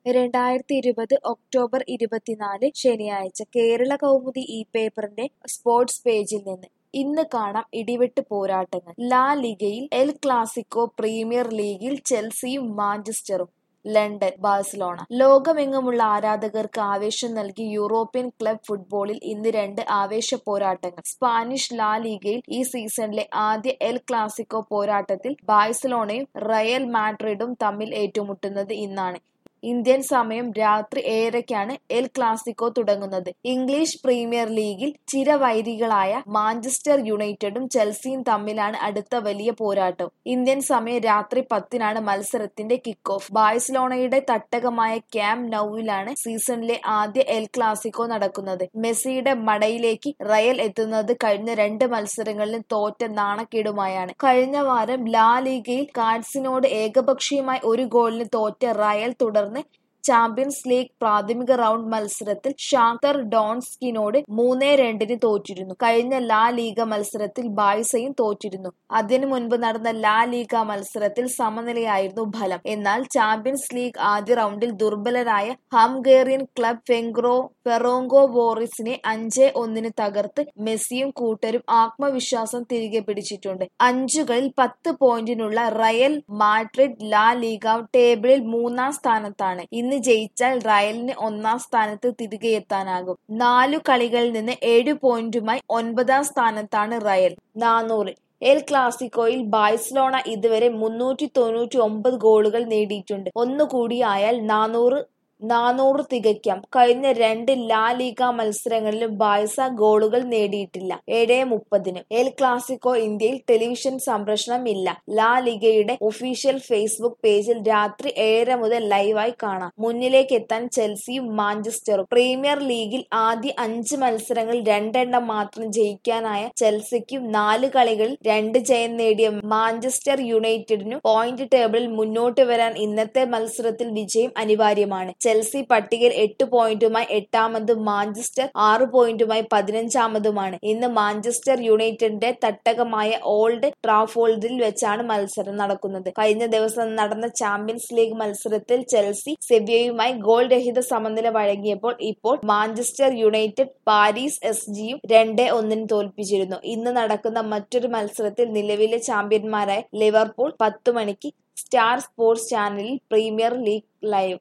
രണ്ടായിരത്തി ഇരുപത് ഒക്ടോബർ ഇരുപത്തിനാല് ശനിയാഴ്ച കേരള കൗമുദി ഈ പേപ്പറിന്റെ സ്പോർട്സ് പേജിൽ നിന്ന് ഇന്ന് കാണാം ഇടിവെട്ട് പോരാട്ടങ്ങൾ ലാ ലിഗയിൽ എൽ ക്ലാസിക്കോ പ്രീമിയർ ലീഗിൽ ചെൽസിയും മാഞ്ചസ്റ്ററും ലണ്ടൻ ബാഴ്സലോണ ലോകമെങ്ങുമുള്ള ആരാധകർക്ക് ആവേശം നൽകി യൂറോപ്യൻ ക്ലബ് ഫുട്ബോളിൽ ഇന്ന് രണ്ട് ആവേശ പോരാട്ടങ്ങൾ സ്പാനിഷ് ലാ ലീഗയിൽ ഈ സീസണിലെ ആദ്യ എൽ ക്ലാസിക്കോ പോരാട്ടത്തിൽ ബാഴ്സലോണയും റയൽ മാഡ്രിഡും തമ്മിൽ ഏറ്റുമുട്ടുന്നത് ഇന്നാണ് ഇന്ത്യൻ സമയം രാത്രി ഏഴരയ്ക്കാണ് എൽ ക്ലാസിക്കോ തുടങ്ങുന്നത് ഇംഗ്ലീഷ് പ്രീമിയർ ലീഗിൽ ചിരവൈരികളായ മാഞ്ചസ്റ്റർ യുണൈറ്റഡും ചെൽസിയും തമ്മിലാണ് അടുത്ത വലിയ പോരാട്ടം ഇന്ത്യൻ സമയം രാത്രി പത്തിനാണ് മത്സരത്തിന്റെ കിക്ക് ഓഫ് ബാഴ്സലോണയുടെ തട്ടകമായ ക്യാം നൌവിലാണ് സീസണിലെ ആദ്യ എൽ ക്ലാസിക്കോ നടക്കുന്നത് മെസ്സിയുടെ മടയിലേക്ക് റയൽ എത്തുന്നത് കഴിഞ്ഞ രണ്ട് മത്സരങ്ങളിലും തോറ്റ നാണക്കേടുമായാണ് കഴിഞ്ഞ വാരം ലാ ലീഗയിൽ കാർഡ്സിനോട് ഏകപക്ഷീയമായി ഒരു ഗോളിന് തോറ്റ റയൽ തുടർന്ന് ചാമ്പ്യൻസ് ലീഗ് പ്രാഥമിക റൗണ്ട് മത്സരത്തിൽ ഷാക്തർ ഡോൺസ്കിനോട് മൂന്നേ രണ്ടിന് തോറ്റിരുന്നു കഴിഞ്ഞ ലാ ലീഗ മത്സരത്തിൽ ബാഴ്സയും തോറ്റിരുന്നു അതിനു മുൻപ് നടന്ന ലാ ലീഗ മത്സരത്തിൽ സമനിലയായിരുന്നു ഫലം എന്നാൽ ചാമ്പ്യൻസ് ലീഗ് ആദ്യ റൗണ്ടിൽ ദുർബലരായ ഹംഗേറിയൻ ക്ലബ് ഫെങ്ക്രോ ഫെറോങ്കോ ബോറിസിനെ അഞ്ച് ഒന്നിന് തകർത്ത് മെസ്സിയും കൂട്ടരും ആത്മവിശ്വാസം തിരികെ പിടിച്ചിട്ടുണ്ട് അഞ്ചുകളിൽ പത്ത് പോയിന്റിനുള്ള റയൽ മാഡ്രിഡ് ലാ ലീഗ ടേബിളിൽ മൂന്നാം സ്ഥാനത്താണ് ഇന്ന് ജയിച്ചാൽ റയലിന് ഒന്നാം സ്ഥാനത്ത് തിരികെ എത്താനാകും നാലു കളികളിൽ നിന്ന് ഏഴ് പോയിന്റുമായി ഒൻപതാം സ്ഥാനത്താണ് റയൽ നാനൂറ് എൽ ക്ലാസിക്കോയിൽ ബാഴ്സലോണ ഇതുവരെ മുന്നൂറ്റി തൊണ്ണൂറ്റി ഒമ്പത് ഗോളുകൾ നേടിയിട്ടുണ്ട് ഒന്നുകൂടിയായാൽ നാനൂറ് നാനൂറ് തികയ്ക്കാം കഴിഞ്ഞ രണ്ട് ലാ ലീഗ മത്സരങ്ങളിലും ബാഴ്സ ഗോളുകൾ നേടിയിട്ടില്ല ഏഴ് മുപ്പതിന് എൽ ക്ലാസിക്കോ ഇന്ത്യയിൽ ടെലിവിഷൻ സംപ്രേഷണം ഇല്ല ലാ ലീഗയുടെ ഒഫീഷ്യൽ ഫേസ്ബുക്ക് പേജിൽ രാത്രി ഏഴര മുതൽ ലൈവായി കാണാം മുന്നിലേക്ക് എത്താൻ ചെൽസിയും മാഞ്ചസ്റ്ററും പ്രീമിയർ ലീഗിൽ ആദ്യ അഞ്ച് മത്സരങ്ങളിൽ രണ്ടെണ്ണം മാത്രം ജയിക്കാനായ ചെൽസിക്കും നാല് കളികളിൽ രണ്ട് ജയം നേടിയ മാഞ്ചസ്റ്റർ യുണൈറ്റഡിനും പോയിന്റ് ടേബിളിൽ മുന്നോട്ട് വരാൻ ഇന്നത്തെ മത്സരത്തിൽ വിജയം അനിവാര്യമാണ് ചെൽസി പട്ടികയിൽ എട്ട് പോയിന്റുമായി എട്ടാമതും മാഞ്ചസ്റ്റർ ആറ് പോയിന്റുമായി പതിനഞ്ചാമതുമാണ് ഇന്ന് മാഞ്ചസ്റ്റർ യുണൈറ്റഡിന്റെ തട്ടകമായ ഓൾഡ് ട്രാഫോൾഡിൽ വെച്ചാണ് മത്സരം നടക്കുന്നത് കഴിഞ്ഞ ദിവസം നടന്ന ചാമ്പ്യൻസ് ലീഗ് മത്സരത്തിൽ ചെൽസി സെവിയയുമായി ഗോൾ രഹിത സമനില വഴങ്ങിയപ്പോൾ ഇപ്പോൾ മാഞ്ചസ്റ്റർ യുണൈറ്റഡ് പാരീസ് എസ് ജിയും രണ്ട് ഒന്നിന് തോൽപ്പിച്ചിരുന്നു ഇന്ന് നടക്കുന്ന മറ്റൊരു മത്സരത്തിൽ നിലവിലെ ചാമ്പ്യന്മാരായ ലിവർപൂൾ പത്ത് മണിക്ക് സ്റ്റാർ സ്പോർട്സ് ചാനലിൽ പ്രീമിയർ ലീഗ് ലൈവ്